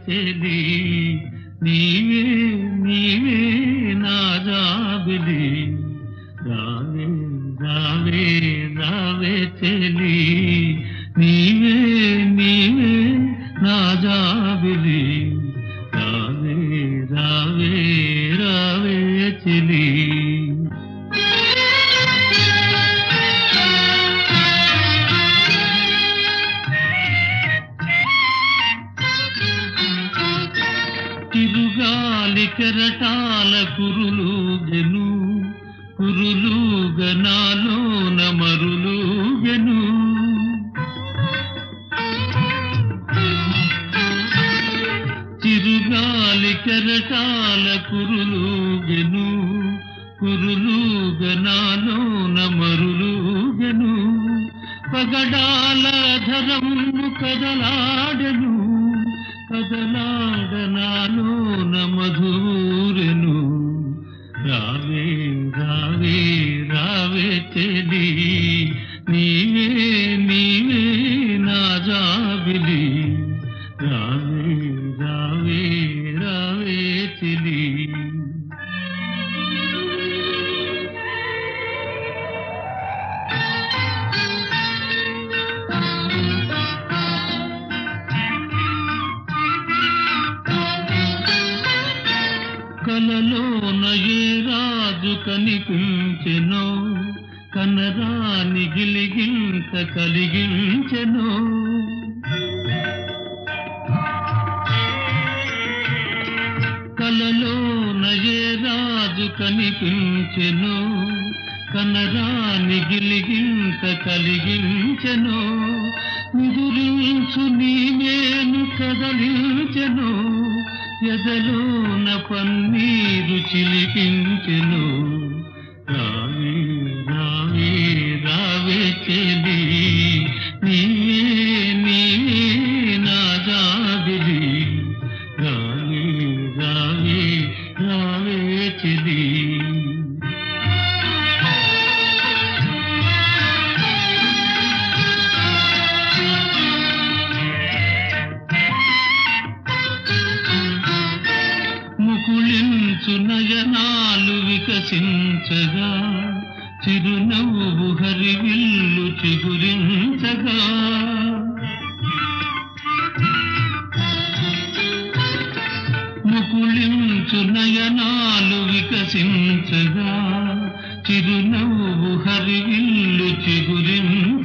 చెలి నీవే నీవే నా జాబిలి రావే రావే రావే చెలి నీవే నీవే నా జాబిలి రావే రావే రావే చెలి తిరుగాలి కెరటాల కురులు గెను కురులు గనాలో నమరులు గెను చిరుగాలి కెరటాల కురులు గెను కురులు గనాలో నమరులు గెను పగడాల ధరము కదలాడెను కదలాడనాలో నమధూరెను రావే రావే రావే చెలి నీవే నీవే నా జాబిలి రావే రావే రావే చెలి కలలోన ఏ రాజు కనిపించెనో కనరాని గిలిగింత కలిగించెనో కలలోన ఏ రాజు కనిపించెనో కనరాని గిలిగింత కలిగించెనో నిదురించు నీవేను కదలించెను ఎదలోన పన్నీరు చిలికించెను రావే రావే రావే చెలి నీవే నీవే నా జాబిలి రావే రావే రావే చెలి ముకుళించు నయనాలు వికసించగా చిరునవ్వు హరివిల్లు చిగురించగా ముకుళించు నయనాలు వికసించగా చిరునవ్వు హరివిల్లు చిగురించగా